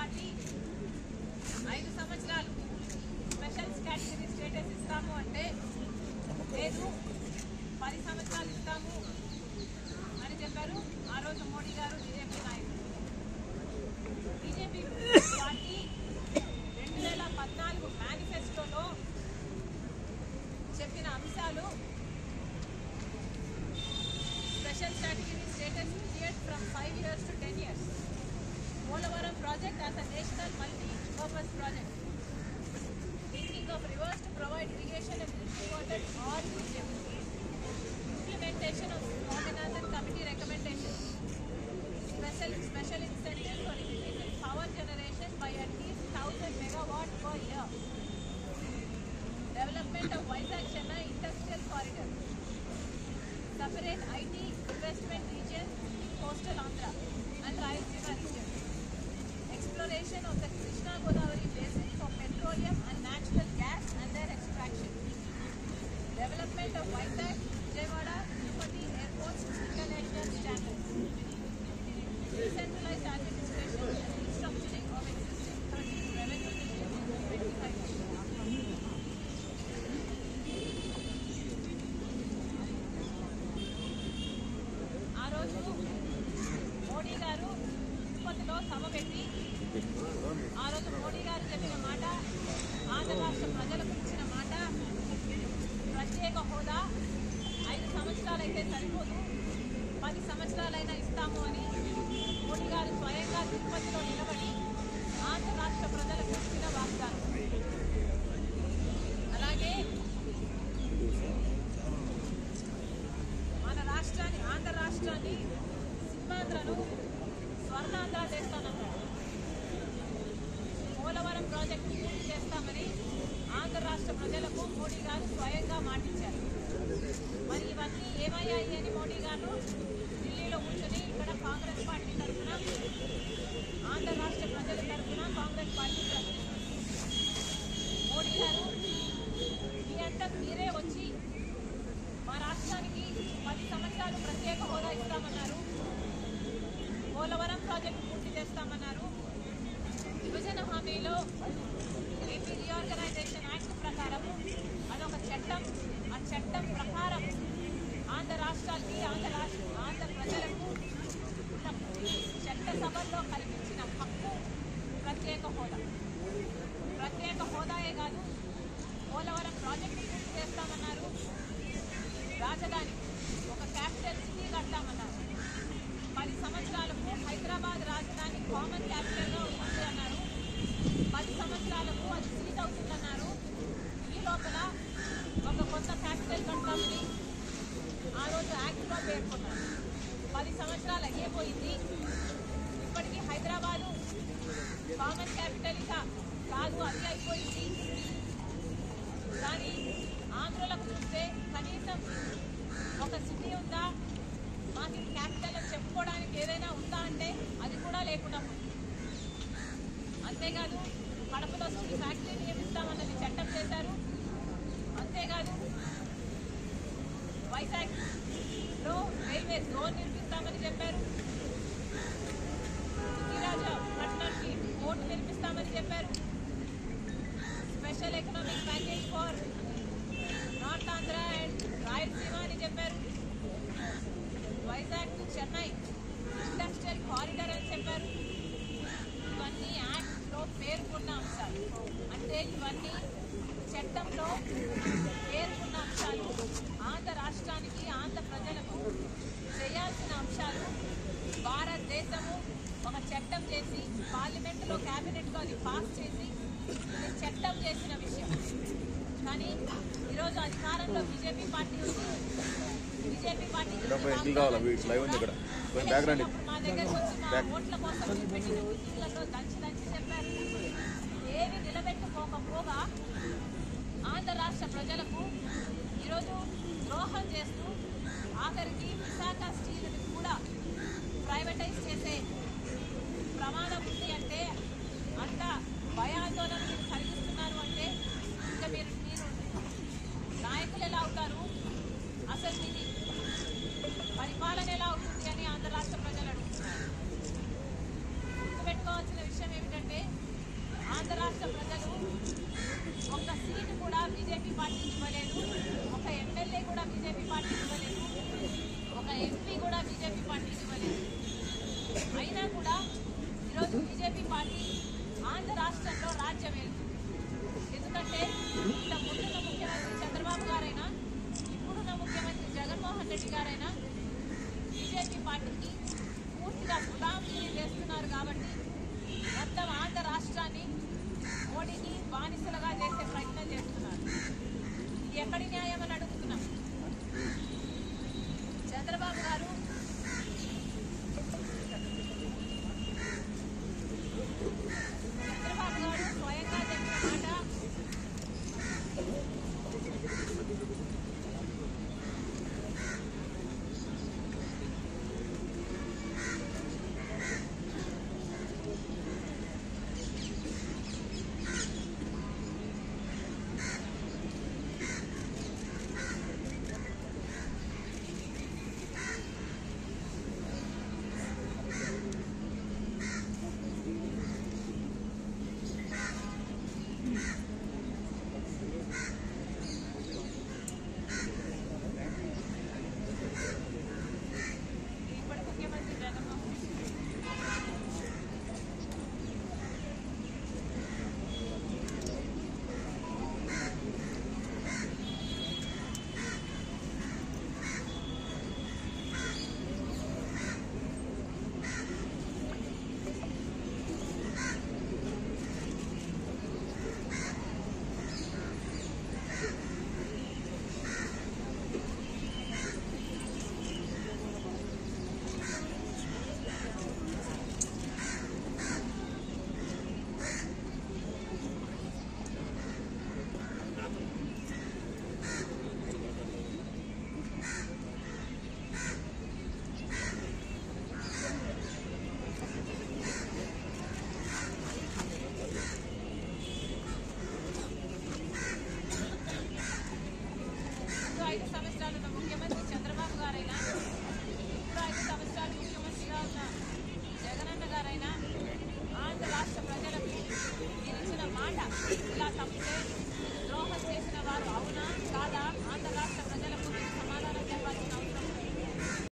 Party ఐదు సంవత్సరాలు special category status ఇస్తాము అంటే లేదు పది సంవత్సరాలు ఇస్తాము అని చెప్పారు ఆ రోజు మోడీ గారు బీజేపీ నాయకులు బీజేపీ పార్టీ రెండు వేల పద్నాలుగు మేనిఫెస్టోలో చెప్పిన అంశాలు special category status period from five years to ten years Polavaram project as a national multi purpose project thinking of rivers to provide irrigation and drinking water to all regions. Implementation of Swaminathan Committee recommendations. Special, special incentive for increasing power generation by at least 1000 megawatt per year. Development of Vizag Chennai Industrial Corridor. Separate IT investment regions in coastal Andhra and Rayalaseema region exploration of the Krishna Godavari basin for petroleum and natural gas and their extraction. Development of Vizag, Vijayawada, Tirupati airports to international standards. Decentralized administration and restructuring of existing 13 revenue districts into 25 districts. ఆ రోజు మోడీ గారు తిరుపతిలో సభ పెట్టి ఆ రోజు మోడీ గారు చెప్పిన మాట ఆంధ్ర రాష్ట్ర ప్రజలకు ఇచ్చిన మాట ప్రత్యేక హోదా ఐదు సంవత్సరాలైతే సరిపోదు పది సంవత్సరాలైనా ఇస్తాము అని మోడీ గారు స్వయంగా తిరుపతిలో నిలబడి ఆంధ్ర రాష్ట్ర ప్రజలకు ఇచ్చిన వాగ్దానం అలాగే మన రాష్ట్రాన్ని ఆంధ్ర రాష్ట్రాన్ని సీమాంధ్రను స్వర్ణాంధ్ర చేస్తానన్నారు పోలవరం ప్రాజెక్టు పూర్తి చేస్తామని ఆంధ్ర రాష్ట్ర ప్రజలకు మోడీ గారు స్వయంగా మాటిచ్చారు మరి ఇవన్నీ ఏమయ్యాయి అని మోడీ గారు ఢిల్లీలో కూర్చొని ఇక్కడ కాంగ్రెస్ పార్టీ తరఫున ఆంధ్ర రాష్ట్ర ప్రజల తరఫున కాంగ్రెస్ పార్టీ ప్రశ్నిస్తుంది మోడీ గారు మీ అంతా మీరే వచ్చి మా రాష్ట్రానికి పది సంవత్సరాలు ప్రత్యేక హోదా ఇస్తామన్నారు పోలవరం ప్రాజెక్టు పూర్తి చేస్తామన్నారు విభజన హామీలో ఏపీ రీఆర్గనైజేషన్ యాక్ట్ ప్రకారం అదొక చట్టం ఆ చట్టం ప్రకారం ఆంధ్ర రాష్ట్రాలకి ఆంధ్ర రాష్ట్ర ఆంధ్ర ప్రజలకు ఉన్న చట్ట సభల్లో కల్పించిన హక్కు ప్రత్యేక హోదా ప్రత్యేక హోదాయే కాదు పోలవరం ప్రాజెక్టు పూర్తి చేస్తామన్నారు రాజధాని ఒక క్యాపిటల్ సిటీ కట్టామన్నారు పది సంవత్సరాలకు హైదరాబాద్ రాజధాని కామన్ క్యాపిటల్గా ఉంటుంది అన్నారు పది సంవత్సరాలకు అది సీజ్ అవుతుందన్నారు ఈ లోపల ఒక కొత్త క్యాపిటల్ కడతామని ఆ రోజు యాక్ట్లో పేర్కొన్నారు పది సంవత్సరాలు అయ్యేపోయింది ఇప్పటికీ హైదరాబాదు కామన్ క్యాపిటల్గా కాదు అది అయిపోయింది కానీ ఆంధ్రులకు చూస్తే కనీసం ఒక సిటీ ఉందా మాకు ఇది క్యాపిటల్ అని చెప్పుకోవడానికి ఏదైనా ఉందా అంటే అది కూడా లేకుండా పోయింది అంతేకాదు కడపలో స్టీల్ ఫ్యాక్టరీ నియమిస్తామన్నది చట్టం చేశారు అంతేకాదు వైజాగ్లో రైల్వే జోన్ నిర్మిస్తామని చెప్పారు గిరిరాజ పట్టణానికి పోర్టు నిర్మిస్తామని చెప్పారు special economic package for north Andhra and Rayalaseema అని చెప్పారు Vizag to Chennai industrial corridor అని చెప్పారు ఇవన్నీ యాక్ట్లో పేర్కొన్న అంశాలు అంటే ఇవన్నీ చట్టంలో పేర్కొన్న అంశాలు ఆంధ్ర రాష్ట్రానికి ఆంధ్ర ప్రజలకు చేయాల్సిన అంశాలు భారతదేశము ఒక చట్టం చేసి పార్లమెంటులో క్యాబినెట్లో అది పాస్ చేసి ఇది చట్టం చేసిన విషయం కానీ ఈరోజు అధికారంలో బీజేపీ పార్టీ ఉంది బీజేపీ పార్టీ ఎట్లు కావాలా వీటి లైవ్ ఉంది ఇక్కడ కొంచెం బ్యాక్గ్రౌండ్ ఇది. మా దగ్గరకు వచ్చి మా ఓట్ల కోసం పెట్టిన మీటింగ్లలో దంచి దంచి చెప్పారు ఏవి నిలబెట్టుకోకపోగా ఆంధ్ర రాష్ట్ర ప్రజలకు ఈరోజు ద్రోహం చేస్తూ ఆఖరికి విశాఖ స్టీల్ కూడా ప్రైవేటైజ్ చేసే ప్రమాదం ఉంది అంటే అంత భయాందోళన మీరు కలిగిస్తున్నారు అంటే ఇంకా మీరు మీరు నాయకులు ఎలా అవుతారు అసలు మీది పరిపాలన ఎలా అవుతుంది అని ఆంధ్ర రాష్ట్ర ప్రజలు అడుగుతున్నారు గుర్తుపెట్టుకోవాల్సిన విషయం ఏమిటంటే రాష్ట్రంలో రాజ్యం వెళ్తుంది ఎందుకంటే ఇంత ముందున్న ముఖ్యమంత్రి చంద్రబాబు గారైనా ఇప్పుడున్న ముఖ్యమంత్రి జగన్మోహన్ రెడ్డి గారైనా బీజేపీ పార్టీకి పూర్తిగా గులాంగిరి చేస్తున్నారు కాబట్టి మొత్తం ఆంధ్ర రాష్ట్రాన్ని మోడీకి బానిసలుగా చేసే ప్రయత్నం చేస్తున్నారు ఇది ఎక్కడి న్యాయం అని అడుగుతున్నాం చంద్రబాబు గారు చంద్రబాబు గారు స్వయంగా చెప్పిన మాట ఇప్పటి ముఖ్యమంత్రి జగన్మోహన్ రెడ్డి ముందు ఐదు సంవత్సరాలు ఉన్న ముఖ్యమంత్రి చంద్రబాబు గారైనా ఇప్పుడు ఐదు సంవత్సరాలు ముఖ్యమంత్రిగా ఉన్న జగనన్న గారైనా ఆంధ్ర రాష్ట్ర ప్రజలకు మీరు ఇచ్చిన మాట ఇలా తప్పితే ద్రోహం చేసిన వారు అవునా కాదా ఆంధ్ర రాష్ట్ర